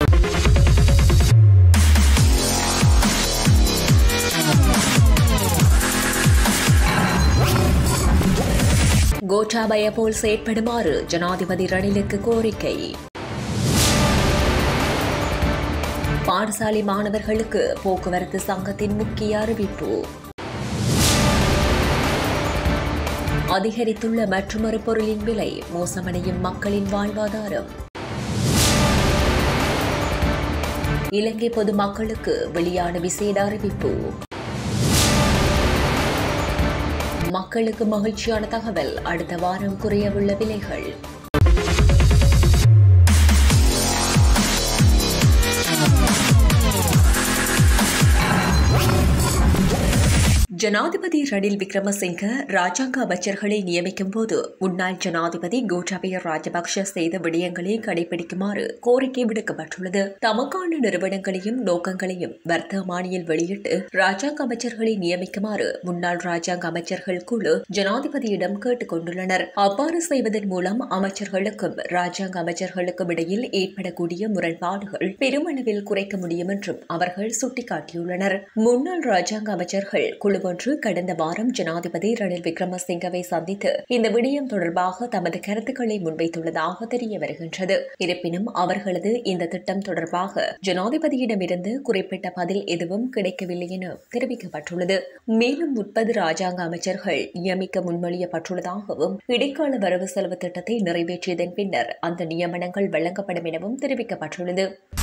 கோட்டாபய போல் செயற்படுமாறு ஜனாதிபதி ரணிலுக்கு கோரிக்கை பாடசாலை மாணவர்களுக்கு போக்குவரத்து சங்கத்தின் முக்கிய அறிவிப்பு அதிகரித்துள்ள மற்றொரு பொருளின் விலை மோசமடையும் மக்களின் வாழ்வாதாரம் இலங்கை பொதுமக்களுக்கு வெளியான விசேட அறிவிப்பு மக்களுக்கு மகிழ்ச்சியான தகவல் அடுத்த வாரம் குறையவுள்ள விலைகள் ஜனாதிபதி ரணில் விக்ரமசிங்க ராஜாங்க அமைச்சர்களை நியமிக்கும் போது முன்னாள் ஜனாதிபதி கோட்டாபய ராஜபக்ஷ செய்த விடயங்களை கடைபிடிக்குமாறு கோரிக்கை விடுக்கப்பட்டுள்ளது தமக்கான நிறுவனங்களையும் நோக்கங்களையும் வர்த்தமானியில் வெளியிட்டு ராஜாங்க அமைச்சர்களை நியமிக்குமாறு முன்னாள் ராஜாங்க அமைச்சர்கள் குழு ஜனாதிபதியிடம் கேட்டுக் கொண்டுள்ளனர் அவ்வாறு செய்வதன் மூலம் அமைச்சர்களுக்கும் ராஜாங்க அமைச்சர்களுக்கும் இடையில் ஏற்படக்கூடிய முரண்பாடுகள் பெருமளவில் குறைக்க முடியும் என்றும் அவர்கள் சுட்டிக்காட்டியுள்ளனர் முன்னாள் ராஜாங்க அமைச்சர்கள் குழு ஒன்று கடந்த வாரம் ஜனாதிபதி ரணில் விக்ரமசிங்கவை சந்தித்து இந்த விடயம் தொடர்பாக தமது கருத்துக்களை முன்வைத்துள்ளதாக தெரிய வருகின்றது இருப்பினும் அவர்களது இந்த திட்டம் தொடர்பாக ஜனாதிபதியிடமிருந்து குறிப்பிட்ட பதில் எதுவும் கிடைக்கவில்லை என தெரிவிக்கப்பட்டுள்ளது மேலும் முப்பது ராஜாங்க அமைச்சர்கள் நியமிக்க முன்மொழியப்பட்டுள்ளதாகவும் இடைக்கால வரவு செலவு திட்டத்தை நிறைவேற்றியதன் பின்னர் அந்த நியமனங்கள் வழங்கப்படும் எனவும் தெரிவிக்கப்பட்டுள்ளது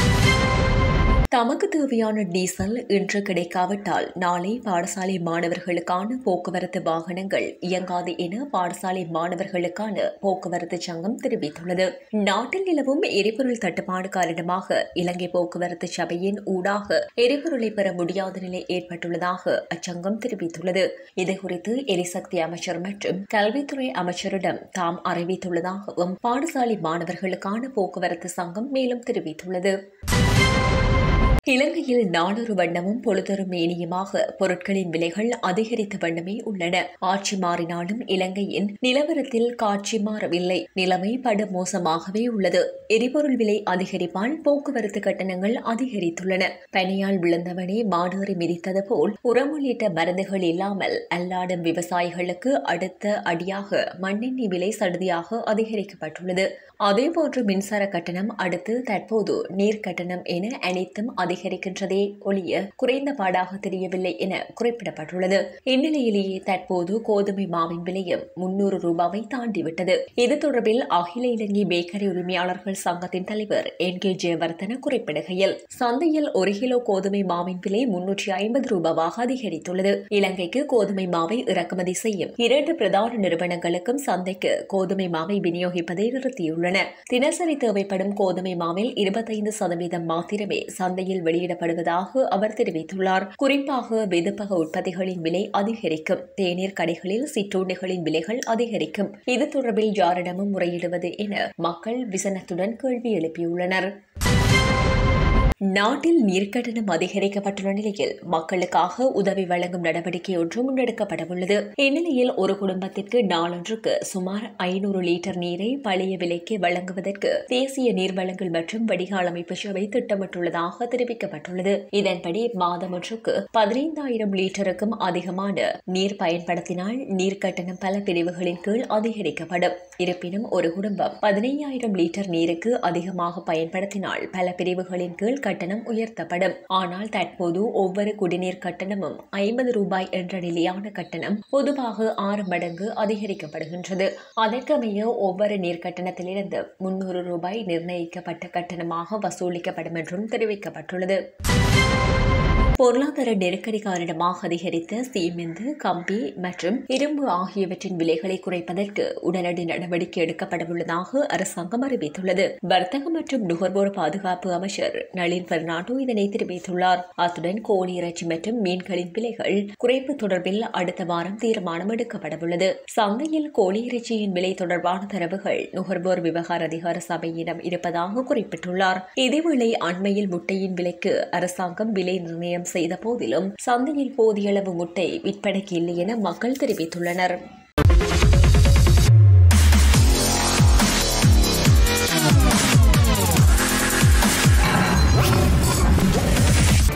தமக்கு தேவையான டீசல் இன்று கிடைக்காவிட்டால் நாளை பாடசாலை மாணவர்களுக்கான போக்குவரத்து வாகனங்கள் இயங்காது என பாடசாலை மாணவர்களுக்கான போக்குவரத்து சங்கம் தெரிவித்துள்ளது நாட்டில் நிலவும் எரிபொருள் தட்டுப்பாடு காரணமாக இலங்கை போக்குவரத்து சபையின் ஊடாக எரிபொருளை பெற முடியாத நிலை ஏற்பட்டுள்ளதாக அச்சங்கம் தெரிவித்துள்ளது இதுகுறித்து எரிசக்தி அமைச்சர் மற்றும் கல்வித்துறை அமைச்சரிடம் தாம் அறிவித்துள்ளதாகவும் பாடசாலை மாணவர்களுக்கான போக்குவரத்து சங்கம் மேலும் தெரிவித்துள்ளது இலங்கையில் நாளொரு வண்ணமும் பொழுதொரு மேனியுமாக பொருட்களின் விலைகள் அதிகரித்த வண்ணமே உள்ளன ஆட்சி மாறினாலும் இலங்கையின் நிலவரத்தில் காட்சி மாறவில்லை நிலைமை படு மோசமாகவே உள்ளது எரிபொருள் விலை அதிகரிப்பால் போக்குவரத்து கட்டணங்கள் அதிகரித்துள்ளன பனியால் விழுந்தவனே மாடேறி மிதித்தது போல் உரம் உள்ளிட்ட மருந்துகள் இல்லாமல் அல்லாடும் விவசாயிகளுக்கு அடுத்த அடியாக மண்ணெண்ணெய் விலை சடுதியாக அதிகரிக்கப்பட்டுள்ளது அதேபோன்று மின்சார கட்டணம் அடுத்து தற்போது நீர் கட்டணம் என அனைத்தும் அதிகரிக்கின்றதே ஒழிய குறைந்த பாடாக தெரியவில்லை என குறிப்பிடப்பட்டுள்ளது இந்நிலையிலேயே தற்போது கோதுமை மாவின் விலையும் முன்னூறு ரூபாவை தாண்டிவிட்டது இது தொடர்பில் அகில இலங்கை பேக்கரி உரிமையாளர்கள் சங்கத்தின் தலைவர் என் கே ஜெயவர்தன குறிப்பிடுகையில் சந்தையில் ஒரு கிலோ கோதுமை மாவின் விலை முன்னூற்றி ஐம்பது ரூபாவாக அதிகரித்துள்ளது இலங்கைக்கு கோதுமை மாவை இறக்குமதி செய்யும் இரண்டு பிரதான நிறுவனங்களுக்கும் சந்தைக்கு கோதுமை மாவை விநியோகிப்பதை நிறுத்தியுள்ளன தினசரி தேவைப்படும் கோதுமை மாவில் இருபத்தைந்து சதவீதம் மாத்திரமே சந்தையில் வெளியிடப்படுவதாக அவர் தெரிவித்துள்ளார் குறிப்பாக வெதுப்பக உற்பத்திகளின் விலை அதிகரிக்கும் தேநீர் கடைகளில் சிற்றுண்டிகளின் விலைகள் அதிகரிக்கும் இது தொடர்பில் யாரிடமும் முறையிடுவது என மக்கள் விசனத்துடன் கேள்வி எழுப்பியுள்ளனர் நாட்டில் நீர்க்கட்டணம் அதிகரிக்கப்பட்டுள்ள நிலையில் மக்களுக்காக உதவி வழங்கும் நடவடிக்கை ஒன்று முன்னெடுக்கப்படவுள்ளது இந்நிலையில் ஒரு குடும்பத்திற்கு நாளொன்றுக்கு சுமார் ஐநூறு லிட்டர் நீரை பழைய விலைக்கு வழங்குவதற்கு தேசிய நீர்வளங்கள் மற்றும் வடிகால் அமைப்பு சபை திட்டமிட்டுள்ளதாக தெரிவிக்கப்பட்டுள்ளது இதன்படி மாதம் ஒன்றுக்கு பதினைந்தாயிரம் லிட்டருக்கும் அதிகமான நீர் பயன்படுத்தினால் நீர் கட்டணம் பல பிரிவுகளின் கீழ் அதிகரிக்கப்படும் இருப்பினும் ஒரு குடும்பம் பதினையாயிரம் லிட்டர் நீருக்கு அதிகமாக பயன்படுத்தினால் பல பிரிவுகளின் கீழ் கட்டணம் உயர்த்தப்படும் ஆனால் தற்போது ஒவ்வொரு குடிநீர் கட்டணமும் ஐம்பது ரூபாய் என்ற நிலையான கட்டணம் பொதுவாக ஆறு மடங்கு அதிகரிக்கப்படுகின்றது அதற்கமைய ஒவ்வொரு நீர் கட்டணத்திலிருந்து முன்னூறு ரூபாய் நிர்ணயிக்கப்பட்ட கட்டணமாக வசூலிக்கப்படும் என்றும் தெரிவிக்கப்பட்டுள்ளது பொருளாதார நெருக்கடி காரணமாக அதிகரித்த சீமெந்து கம்பி மற்றும் இரும்பு ஆகியவற்றின் விலைகளை குறைப்பதற்கு உடனடி நடவடிக்கை எடுக்கப்படவுள்ளதாக அரசாங்கம் அறிவித்துள்ளது வர்த்தக மற்றும் நுகர்வோர் பாதுகாப்பு அமைச்சர் நளின் பெர்னாண்டோ இதனை தெரிவித்துள்ளார் அத்துடன் கோழி இறைச்சி மற்றும் மீன்களின் விலைகள் குறைப்பு தொடர்பில் அடுத்த வாரம் தீர்மானம் எடுக்கப்படவுள்ளது சந்தையில் கோழி இறைச்சியின் விலை தொடர்பான தரவுகள் நுகர்வோர் விவகார அதிகார சபையிடம் இருப்பதாக குறிப்பிட்டுள்ளார் இதேவேளை அண்மையில் முட்டையின் விலைக்கு அரசாங்கம் விலை நிர்ணயம் செய்த போதிலும் சந்தையில் போதிய அளவு முட்டை விற்பனைக்கு இல்லை என மக்கள் தெரிவித்துள்ளனர்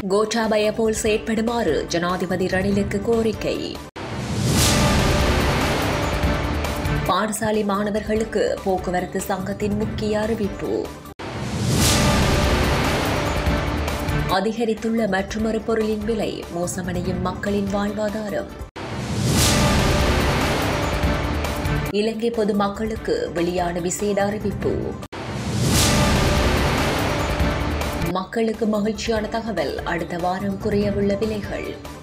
கோட்டாபய போல் செயற்படுமாறு ஜனாதிபதி ரணிலுக்கு கோரிக்கை பாடசாலை மாணவர்களுக்கு போக்குவரத்து சங்கத்தின் முக்கிய அறிவிப்பு அதிகரித்துள்ள மற்றொரு பொருளின் விலை மோசமடையும் மக்களின் வாழ்வாதாரம் இலங்கை பொதுமக்களுக்கு வெளியான விசேட அறிவிப்பு மக்களுக்கு மகிழ்ச்சியான தகவல் அடுத்த வாரம் குறையவுள்ள விலைகள்